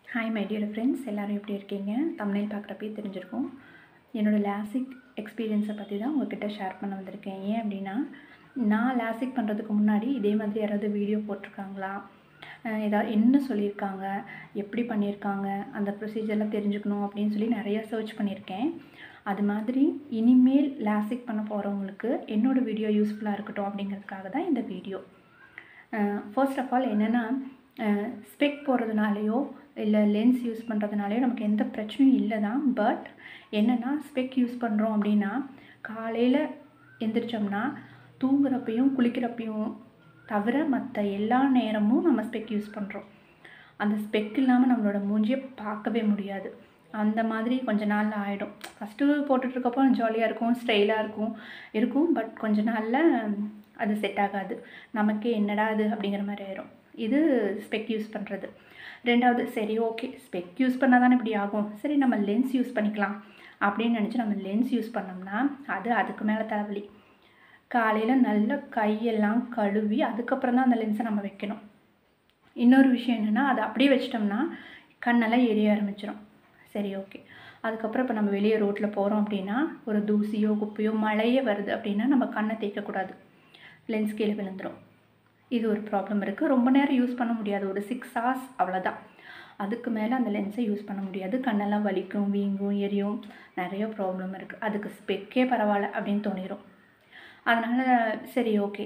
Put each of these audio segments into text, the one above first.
hi my dear friends எல்லோரும் எப்படி இருக்கீங்க தமிழில் பார்க்குறப்பே தெரிஞ்சிருக்கும் என்னோடய லாசிக் எக்ஸ்பீரியன்ஸை பற்றி தான் உங்ககிட்ட ஷேர் பண்ண வந்திருக்கேன் ஏன் அப்படின்னா நான் லாசிக் பண்ணுறதுக்கு முன்னாடி இதே மாதிரி யாராவது வீடியோ போட்டிருக்காங்களா அஹ் ஏதாவது என்ன சொல்லியிருக்காங்க எப்படி பண்ணியிருக்காங்க அந்த ப்ரொசீஜர்லாம் தெரிஞ்சுக்கணும் அப்படின்னு சொல்லி நிறைய சர்ச் பண்ணியிருக்கேன் அது மாதிரி இனிமேல் லாசிக் பண்ண போகிறவங்களுக்கு என்னோடய வீடியோ யூஸ்ஃபுல்லாக இருக்கட்டும் அப்படிங்கிறதுக்காக தான் இந்த வீடியோ ஃபர்ஸ்ட் ஆஃப் ஆல் என்னென்னா ஸ்பெக் போடுறதுனாலையோ இல்லை லென்ஸ் யூஸ் பண்ணுறதுனாலையோ நமக்கு எந்த பிரச்சனையும் இல்லை தான் பட் என்னென்னா ஸ்பெக் யூஸ் பண்ணுறோம் அப்படின்னா காலையில் எந்திரிச்சோம்னா தூங்குறப்பையும் குளிக்கிறப்பையும் தவிர மற்ற எல்லா நேரமும் நம்ம ஸ்பெக் யூஸ் பண்ணுறோம் அந்த ஸ்பெக் இல்லாமல் நம்மளோட மூஞ்சியை பார்க்கவே முடியாது அந்த மாதிரி கொஞ்ச நாளில் ஆகிடும் ஃபஸ்ட்டு போட்டுட்ருக்கப்போ ஜாலியாக இருக்கும் ஸ்டைலாக இருக்கும் இருக்கும் பட் கொஞ்ச நாளில் அது செட் ஆகாது நமக்கே என்னடா அது அப்படிங்கிற மாதிரி ஆயிரும் இது ஸ்பெக் யூஸ் பண்ணுறது ரெண்டாவது சரி ஓகே ஸ்பெக் யூஸ் பண்ணால் தானே இப்படி ஆகும் சரி நம்ம லென்ஸ் யூஸ் பண்ணிக்கலாம் அப்படின்னு நினச்சி நம்ம லென்ஸ் யூஸ் பண்ணோம்னா அது அதுக்கு மேலே தலைவலி காலையில் நல்ல கையெல்லாம் கழுவி அதுக்கப்புறம் தான் அந்த லென்ஸை நம்ம வைக்கணும் இன்னொரு விஷயம் என்னென்னா அதை அப்படியே வச்சிட்டோம்னா கண்ணெல்லாம் எரிய ஆரம்பிச்சிடும் சரி ஓகே அதுக்கப்புறம் இப்போ நம்ம வெளியே ரோட்டில் போகிறோம் அப்படின்னா ஒரு தூசியோ குப்பையோ மழையே வருது அப்படின்னா நம்ம கண்ணை தேய்க்கக்கூடாது லென்ஸ் கீழே விழுந்துடும் இது ஒரு ப்ராப்ளம் இருக்குது ரொம்ப நேரம் யூஸ் பண்ண முடியாது ஒரு சிக்ஸ் ஹவர்ஸ் அவ்வளோதான் அதுக்கு மேலே அந்த லென்ஸை யூஸ் பண்ண முடியாது கண்ணெல்லாம் வலிக்கும் வீங்கும் எரியும் நிறைய ப்ராப்ளம் இருக்குது அதுக்கு ஸ்பெக்கே பரவாயில்ல அப்படின்னு தோணிடும் அதனால் சரி ஓகே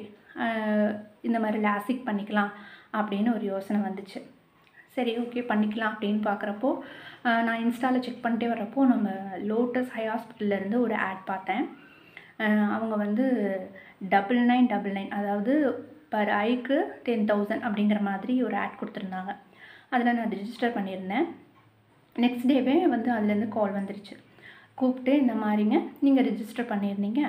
இந்த மாதிரி லாசிக் பண்ணிக்கலாம் அப்படின்னு ஒரு யோசனை வந்துச்சு சரி ஓகே பண்ணிக்கலாம் அப்படின்னு பார்க்குறப்போ நான் இன்ஸ்டாவில் செக் பண்ணிட்டே வரப்போ நம்ம லோட்டஸ் ஹை ஹாஸ்பிட்டல்லேருந்து ஒரு ஆட் பார்த்தேன் அவங்க வந்து டபுள் நைன் டபுள் நைன் அதாவது பர் ஐக்கு டென் தௌசண்ட் அப்படிங்கிற மாதிரி ஒரு ஆட் கொடுத்துருந்தாங்க அதில் நான் ரிஜிஸ்டர் பண்ணியிருந்தேன் நெக்ஸ்ட் டேவே வந்து அதுலேருந்து கால் வந்துருச்சு கூப்பிட்டு இந்த மாதிரிங்க நீங்கள் ரிஜிஸ்டர் பண்ணியிருந்தீங்க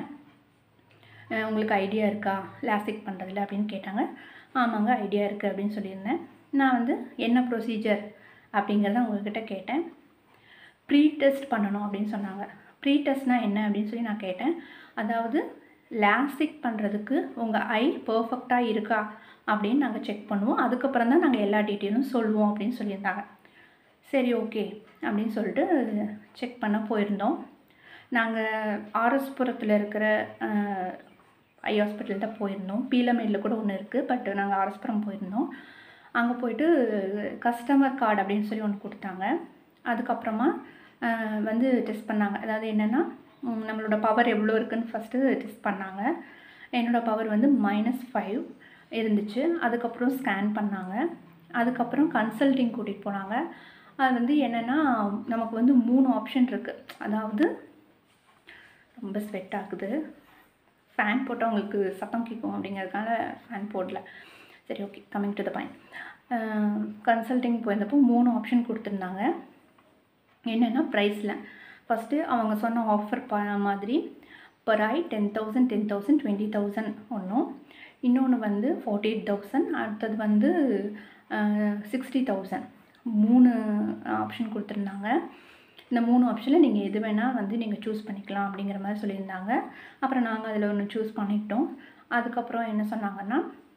உங்களுக்கு ஐடியா இருக்கா லாசிக் பண்ணுறதுல அப்படின்னு கேட்டாங்க ஆமாங்க ஐடியா இருக்குது அப்படின்னு சொல்லியிருந்தேன் நான் வந்து என்ன ப்ரொசீஜர் அப்படிங்கிறத உங்கள்கிட்ட கேட்டேன் ப்ரீ டெஸ்ட் பண்ணணும் அப்படின்னு சொன்னாங்க ப்ரீ டெஸ்ட்னால் என்ன அப்படின்னு சொல்லி நான் கேட்டேன் அதாவது லாசிக் பண்ணுறதுக்கு உங்கள் ஐ பர்ஃபெக்டாக இருக்கா அப்படின்னு நாங்கள் செக் பண்ணுவோம் அதுக்கப்புறம் தான் நாங்கள் எல்லா டீட்டெயிலும் சொல்லுவோம் அப்படின்னு சொல்லியிருந்தாங்க சரி ஓகே அப்படின்னு சொல்லிட்டு செக் பண்ண போயிருந்தோம் நாங்கள் ஆர்எஸ்புரத்தில் இருக்கிற ஐ ஹாஸ்பிட்டல் தான் போயிருந்தோம் பீலமேடில் கூட ஒன்று இருக்குது பட் நாங்கள் ஆர்எஸ்புரம் போயிருந்தோம் அங்கே போயிட்டு கஸ்டமர் கார்டு அப்படின்னு சொல்லி ஒன்று கொடுத்தாங்க அதுக்கப்புறமா வந்து டெஸ்ட் பண்ணாங்க அதாவது என்னென்னா நம்மளோட பவர் எவ்வளோ இருக்குதுன்னு ஃபஸ்ட்டு டெஸ்ட் பண்ணாங்க என்னோடய பவர் வந்து மைனஸ் ஃபைவ் இருந்துச்சு அதுக்கப்புறம் ஸ்கேன் பண்ணாங்க அதுக்கப்புறம் கன்சல்டிங் கூட்டிகிட்டு போனாங்க அது வந்து என்னென்னா நமக்கு வந்து மூணு ஆப்ஷன் இருக்குது அதாவது ரொம்ப ஸ்வெட் ஆகுது ஃபேன் போட்டால் உங்களுக்கு சத்தம் கேட்கும் அப்படிங்கிறதுனால ஃபேன் போடல சரி okay coming to the point consulting போயிருந்தப்போ மூணு ஆப்ஷன் கொடுத்துருந்தாங்க என்னென்னா ப்ரைஸில் ஃபஸ்ட்டு அவங்க சொன்ன ஆஃபர் ப மாதிரி per eye ten thousand ten thousand twenty thousand ஒன்றும் இன்னொன்று வந்து ஃபார்ட்டி எயிட் தௌசண்ட் அடுத்தது வந்து சிக்ஸ்டி தௌசண்ட் மூணு ஆப்ஷன் கொடுத்துருந்தாங்க இந்த மூணு ஆப்ஷனில் நீங்கள் எது வேணால் வந்து நீங்கள் சூஸ் பண்ணிக்கலாம் அப்படிங்கிற மாதிரி சொல்லியிருந்தாங்க அப்புறம் நாங்கள் அதில் ஒன்று சூஸ் பண்ணிக்கிட்டோம் அதுக்கப்புறம் என்ன சொன்னாங்கன்னா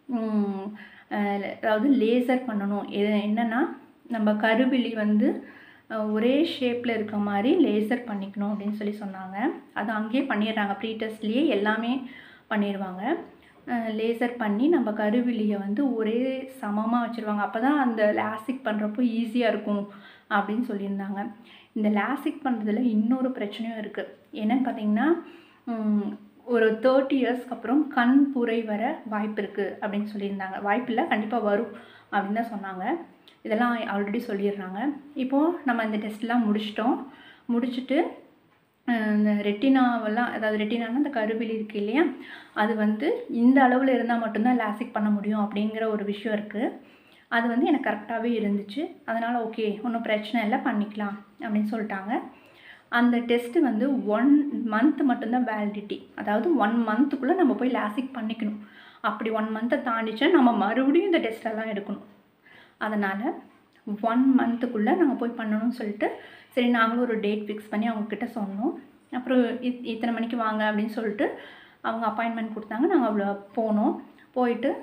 அதாவது லேசர் பண்ணணும் எது என்னென்னா நம்ம கருவிழி வந்து ஒரே ஷேப்பில் இருக்க மாதிரி லேசர் பண்ணிக்கணும் அப்படின்னு சொல்லி சொன்னாங்க அது அங்கேயே பண்ணிடுறாங்க ப்ரீ டெஸ்ட்லேயே எல்லாமே பண்ணிடுவாங்க லேசர் பண்ணி நம்ம கருவிழியை வந்து ஒரே சமமாக வச்சுருவாங்க அப்போ தான் அந்த லாசிக் பண்ணுறப்போ ஈஸியாக இருக்கும் அப்படின்னு சொல்லியிருந்தாங்க இந்த லாசிக் பண்ணுறதுல இன்னொரு பிரச்சனையும் இருக்குது என்னன்னு பார்த்தீங்கன்னா ஒரு தேர்ட்டி இயர்ஸ்க்கு அப்புறம் கண் புரை வர வாய்ப்பு இருக்குது அப்படின்னு சொல்லியிருந்தாங்க வாய்ப்பு இல்லை கண்டிப்பாக வரும் அப்படின்னு தான் சொன்னாங்க இதெல்லாம் ஆல்ரெடி சொல்லிடுறாங்க இப்போது நம்ம இந்த டெஸ்ட்லாம் முடிச்சிட்டோம் முடிச்சுட்டு இந்த ரெட்டினாவெல்லாம் அதாவது ரெட்டினானா அந்த கருவிழி இருக்குது இல்லையா அது வந்து இந்த அளவில் இருந்தால் மட்டும்தான் லாசிக் பண்ண முடியும் அப்படிங்கிற ஒரு விஷயம் இருக்குது அது வந்து எனக்கு கரெக்டாகவே இருந்துச்சு அதனால் ஓகே ஒன்றும் பிரச்சனை இல்லை பண்ணிக்கலாம் அப்படின்னு சொல்லிட்டாங்க அந்த டெஸ்ட்டு வந்து ஒன் மந்த் மட்டும்தான் வேலிடிட்டி அதாவது ஒன் மந்த்துக்குள்ளே நம்ம போய் லாசிக் பண்ணிக்கணும் அப்படி ஒன் மந்த்தை தாண்டிச்சா நம்ம மறுபடியும் இந்த டெஸ்ட்டெல்லாம் எடுக்கணும் அதனால் ஒன் மந்த்துக்குள்ளே நாங்கள் போய் பண்ணணும்னு சொல்லிட்டு சரி நாங்களும் ஒரு டேட் ஃபிக்ஸ் பண்ணி அவங்கக்கிட்ட சொன்னோம் அப்புறம் இத் இத்தனை மணிக்கு வாங்க அப்படின்னு சொல்லிட்டு அவங்க அப்பாயின்மெண்ட் கொடுத்தாங்க நாங்கள் அவ்வளோ போனோம் போயிட்டு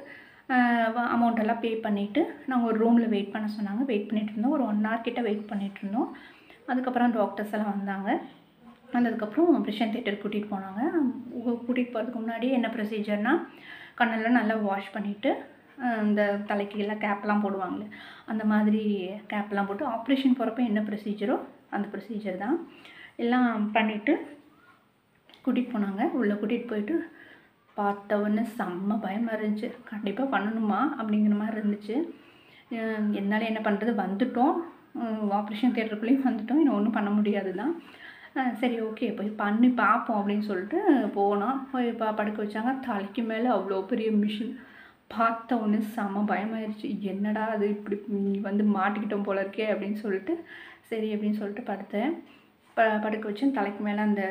அமௌண்ட் எல்லாம் பே பண்ணிவிட்டு நாங்கள் ஒரு ரூமில் வெயிட் பண்ண சொன்னாங்க வெயிட் பண்ணிகிட்டு இருந்தோம் ஒரு ஒன் ஹவர் கிட்ட வெயிட் பண்ணிகிட்டு இருந்தோம் அதுக்கப்புறம் டாக்டர்ஸ் எல்லாம் வந்தாங்க வந்ததுக்கப்புறம் ஆப்ரேஷன் தேட்டர் கூட்டிகிட்டு போனாங்க கூட்டிகிட்டு போகிறதுக்கு முன்னாடி என்ன ப்ரொசீஜர்னால் கண்ணெல்லாம் நல்லா வாஷ் பண்ணிவிட்டு இந்த தலைக்கு எல்லாம் கேப்லாம் போடுவாங்களே அந்த மாதிரி கேப்லாம் போட்டு ஆப்ரேஷன் போகிறப்ப என்ன ப்ரொசீஜரோ அந்த ப்ரொசீஜர் தான் எல்லாம் பண்ணிவிட்டு கூட்டிகிட்டு போனாங்க உள்ளே கூட்டிகிட்டு போயிட்டு பார்த்தவொன்னே செம்ம பயமாக இருந்துச்சு கண்டிப்பாக பண்ணணுமா அப்படிங்கிற மாதிரி இருந்துச்சு அஹ் என்னால் என்ன பண்ணுறது வந்துட்டோம் ஆப்ரேஷன் தேட்டருக்குள்ளேயும் வந்துட்டோம் இன்னும் ஒன்றும் பண்ண முடியாது தான் அஹ் சரி ஓகே போய் பண்ணி பார்ப்போம் அப்படின்னு சொல்லிட்டு போனோம் போய் பா படுக்க வச்சாங்க தலைக்கு மேலே அவ்வளோ பெரிய மிஷின் பார்த்த உடனே செம்ம பயமாயிருச்சு என்னடா அது இப்படி நீ வந்து மாட்டிக்கிட்டோம் போல இருக்கே அப்படின்னு சொல்லிட்டு சரி அப்படின்னு சொல்லிட்டு படுத்தேன் ப படுக்க வச்சு தலைக்கு மேலே அந்த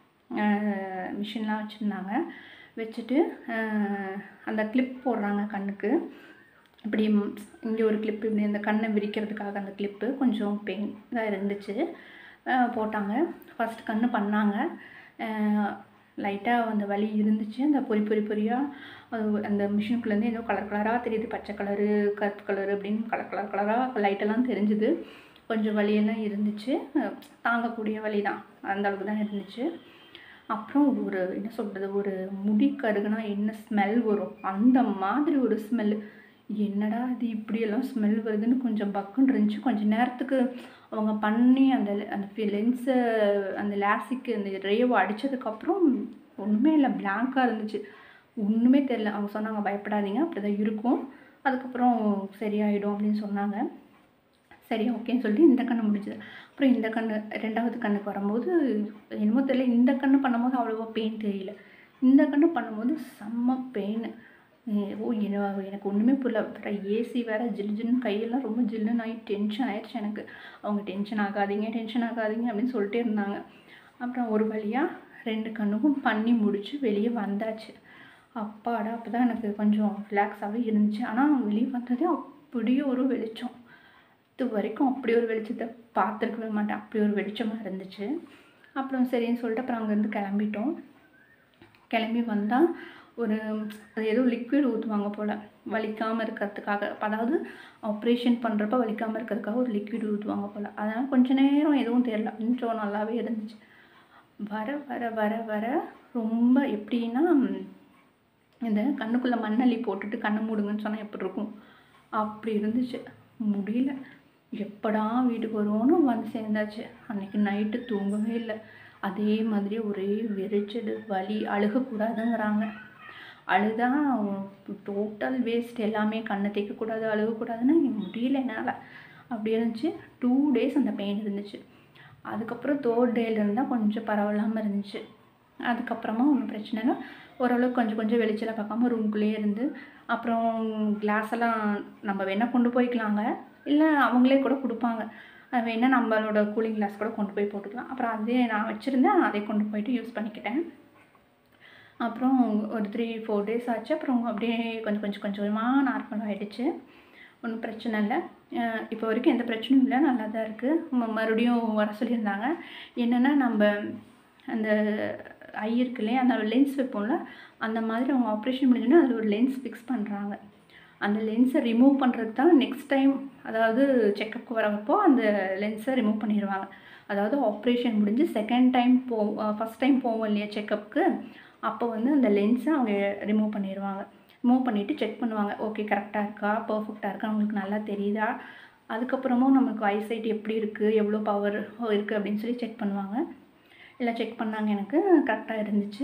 மிஷின்லாம் வச்சுருந்தாங்க வச்சுட்டு அஹ், அந்த கிளிப் போடுறாங்க கண்ணுக்கு இப்படி இங்கே ஒரு கிளிப் இப்படி அந்த கண்ணை விரிக்கிறதுக்காக அந்த கிளிப்பு கொஞ்சம் பெயின் தான் இருந்துச்சு அஹ், போட்டாங்க ஃபஸ்ட் கண்ணு பண்ணாங்க லைட்டாக அந்த வலி இருந்துச்சு அந்த பொறி பொறி பொறியாக அது அந்த மிஷினுக்குள்ளேருந்து ஏதோ கலர் கலராக தெரியுது பச்சை கலரு கருப்பு கலரு அப்படின்னு கலர் கலர் கலராக லைட்டெல்லாம் தெரிஞ்சுது கொஞ்சம் வலியெல்லாம் இருந்துச்சு அஹ், தாங்கக்கூடிய வலி தான் அந்த அளவுக்கு தான் இருந்துச்சு அப்புறம் ஒரு என்ன சொல்கிறது ஒரு முடி கருகுனா என்ன ஸ்மெல் வரும் அந்த மாதிரி ஒரு ஸ்மெல்லு என்னடா இது இப்படியெல்லாம் ஸ்மெல் வருதுன்னு கொஞ்சம் பக்குன்னு இருந்துச்சு கொஞ்சம் நேரத்துக்கு அவங்க பண்ணி அந்த அந்த லென்ஸை அந்த லேசிக்கு அந்த ரேவை அடித்ததுக்கப்புறம் ஒன்றுமே இல்லை பிளாங்காக இருந்துச்சு ஒன்றுமே தெரில அவங்க சொன்னாங்க பயப்படாதீங்க அப்படி தான் இருக்கும் அதுக்கப்புறம் சரியாயிடும் அப்படின்னு சொன்னாங்க சரி ஓகேன்னு சொல்லி இந்த கண்ணு முடிஞ்சது அப்புறம் இந்த கண்ணு ரெண்டாவது கண்ணுக்கு வரும்போது என்னமோ தெரியல இந்த கண்ணு பண்ணும்போது அவ்வளோவா பெயின் தெரியல இந்த கண்ணு பண்ணும்போது செம்ம பெயின் ஓ என்ன எனக்கு ஒன்றுமே புரியல அப்புறம் ஏசி வேறு ஜில் ஜில்னு கையெல்லாம் ரொம்ப ஜில்லுன்னு ஆகி டென்ஷன் ஆயிடுச்சு எனக்கு அவங்க டென்ஷன் ஆகாதீங்க டென்ஷன் ஆகாதீங்க அப்படின்னு சொல்லிட்டே இருந்தாங்க அப்புறம் ஒரு வழியாக ரெண்டு கண்ணுக்கும் பண்ணி முடிச்சு வெளியே வந்தாச்சு அப்பாடா அப்போ தான் எனக்கு கொஞ்சம் ரிலாக்ஸாகவே இருந்துச்சு ஆனால் வெளியே வந்ததே அப்படியே ஒரு வெளிச்சம் இது வரைக்கும் அப்படி ஒரு வெளிச்சத்தை பார்த்துருக்கவே மாட்டேன் அப்படி ஒரு வெளிச்சமாக இருந்துச்சு அப்புறம் சரின்னு சொல்லிட்டு அப்புறம் அங்கேருந்து கிளம்பிட்டோம் கிளம்பி வந்தால் ஒரு அது ஏதோ லிக்விட் ஊற்றுவாங்க போல் வலிக்காமல் இருக்கிறதுக்காக அதாவது ஆப்ரேஷன் பண்ணுறப்ப வலிக்காமல் இருக்கிறதுக்காக ஒரு லிக்விட் ஊற்றுவாங்க போல் அதனால் கொஞ்ச நேரம் எதுவும் தெரியல கொஞ்சம் நல்லாவே இருந்துச்சு வர வர வர வர ரொம்ப எப்படின்னா இந்த கண்ணுக்குள்ளே மண்ணள்ளி போட்டுட்டு கண்ணை மூடுங்கன்னு சொன்னால் எப்படி இருக்கும் அப்படி இருந்துச்சு முடியல எப்படா வீட்டுக்கு வருவோன்னு வந்து சேர்ந்தாச்சு அன்னைக்கு நைட்டு தூங்கவே இல்லை அதே மாதிரி ஒரே வெறிச்சல் வலி அழுகக்கூடாதுங்கிறாங்க அழுதா டோட்டல் வேஸ்ட் எல்லாமே கண்ணை தேய்க்கக்கூடாது அழுகக்கூடாதுன்னு முடியல என்னால் அப்படி இருந்துச்சு டூ டேஸ் அந்த பெயின் இருந்துச்சு அதுக்கப்புறம் தேர்ட் டேலேருந்து தான் கொஞ்சம் பரவாயில்லாமல் இருந்துச்சு அதுக்கப்புறமா ஒன்றும் பிரச்சனை இல்லை ஓரளவுக்கு கொஞ்சம் கொஞ்சம் வெளிச்சல பார்க்காம ரூம்குள்ளேயே இருந்து அப்புறம் கிளாஸ் எல்லாம் நம்ம வேணால் கொண்டு போய்க்கலாங்க இல்லை அவங்களே கூட கொடுப்பாங்க அது வேணால் நம்மளோட கூலிங் கிளாஸ் கூட கொண்டு போய் போட்டுக்கலாம் அப்புறம் அதே நான் வச்சுருந்தேன் அதை கொண்டு போயிட்டு யூஸ் பண்ணிக்கிட்டேன் அப்புறம் ஒரு த்ரீ ஃபோர் டேஸ் ஆச்சு அப்புறம் அப்படியே கொஞ்சம் கொஞ்சம் கொஞ்சமாக நார்மல் ஆகிடுச்சு ஒன்றும் பிரச்சனை இல்லை அஹ் இப்போ வரைக்கும் எந்த பிரச்சனையும் இல்லை நல்லா தான் இருக்குது மறுபடியும் வர சொல்லியிருந்தாங்க என்னென்னா நம்ம அந்த ஐ இருக்கு இல்லையா அந்த லென்ஸ் வைப்போம்ல அந்த மாதிரி அவங்க ஆப்ரேஷன் முடிஞ்சோன்னா அதில் ஒரு லென்ஸ் ஃபிக்ஸ் பண்ணுறாங்க அந்த லென்ஸை ரிமூவ் பண்ணுறது தான் நெக்ஸ்ட் டைம் அதாவது செக்கப்புக்கு வரப்போ அந்த லென்ஸை ரிமூவ் பண்ணிடுவாங்க அதாவது ஆப்ரேஷன் முடிஞ்சு செகண்ட் டைம் போ ஃபஸ்ட் டைம் போவோம் இல்லையா செக்கப்புக்கு அப்போ வந்து அந்த லென்ஸை அவங்க ரிமூவ் பண்ணிடுவாங்க ரிமூவ் பண்ணிவிட்டு செக் பண்ணுவாங்க ஓகே கரெக்டாக இருக்கா பர்ஃபெக்டாக இருக்கா அவங்களுக்கு நல்லா தெரியுதா அதுக்கப்புறமும் நமக்கு ஐசைட் எப்படி இருக்குது எவ்வளோ பவர் இருக்குது அப்படின்னு சொல்லி செக் பண்ணுவாங்க எல்லாம் செக் பண்ணாங்க எனக்கு கரெக்டாக இருந்துச்சு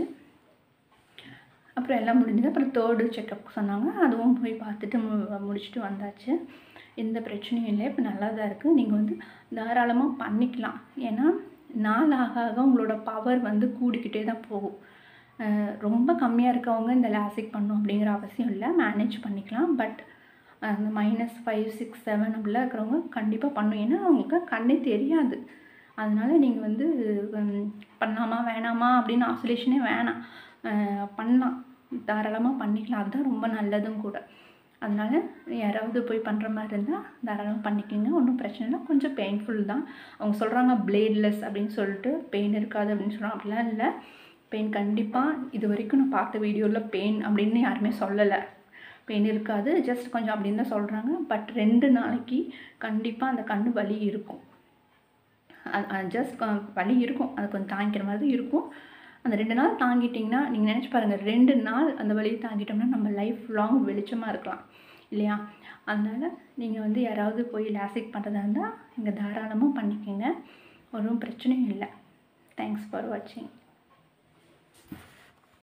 அப்புறம் எல்லாம் முடிஞ்சது அப்புறம் தேர்டு செக்கப் சொன்னாங்க அதுவும் போய் பார்த்துட்டு மு- முடிச்சுட்டு வந்தாச்சு எந்த பிரச்சனையும் இல்லை இப்போ நல்லா தான் இருக்குது நீங்கள் வந்து தாராளமாக பண்ணிக்கலாம் ஏன்னா நாள் ஆக ஆக உங்களோட பவர் வந்து கூடிக்கிட்டே தான் போகும் அஹ் ரொம்ப கம்மியாக இருக்கவங்க இந்த லாசிக் பண்ணும் அப்படிங்கிற அவசியம் இல்லை மேனேஜ் பண்ணிக்கலாம் பட் அந்த மைனஸ் ஃபைவ் சிக்ஸ் செவன் அப்படிலாம் இருக்கிறவங்க கண்டிப்பாக பண்ணும் ஏன்னா அவங்களுக்கு கண்ணே தெரியாது அதனால நீங்கள் வந்து ஹம், பண்ணலாமா வேணாமா அப்படின்னு ஆசோலேஷனே வேணாம் அஹ் பண்ணலாம் தாராளமாக பண்ணிக்கலாம் அதுதான் ரொம்ப நல்லதும் கூட அதனால யாராவது போய் பண்ணுற மாதிரி இருந்தால் தாராளமாக பண்ணிக்கோங்க ஒன்றும் பிரச்சனை இல்லை கொஞ்சம் பெயின்ஃபுல் தான் அவங்க சொல்கிறாங்க பிளேட்லெஸ் அப்படின்னு சொல்லிட்டு பெயின் இருக்காது அப்படின்னு சொல்கிறாங்க அப்படிலாம் இல்லை பெயின் கண்டிப்பாக இது வரைக்கும் நான் பார்த்த வீடியோவில் பெயின் அப்படின்னு யாருமே சொல்லலை பெயின் இருக்காது ஜஸ்ட் கொஞ்சம் அப்படின்னு தான் சொல்கிறாங்க பட் ரெண்டு நாளைக்கு கண்டிப்பாக அந்த கண்ணு வலி இருக்கும் ஜஸ்ட் வலி இருக்கும் அது கொஞ்சம் தாங்கிக்கிற மாதிரி இருக்கும் அந்த ரெண்டு நாள் தாங்கிட்டிங்கன்னா நீங்கள் நினச்சி பாருங்கள் ரெண்டு நாள் அந்த வலியை தாங்கிட்டோம்னா நம்ம லைஃப் லாங் வெளிச்சமாக இருக்கலாம் இல்லையா அதனால் நீங்கள் வந்து யாராவது போய் லாசிக் பண்ணுறதா இருந்தால் இங்கே தாராளமாக பண்ணிக்கோங்க ஒன்றும் பிரச்சனையும் இல்லை தேங்க்ஸ் ஃபார் வாட்சிங்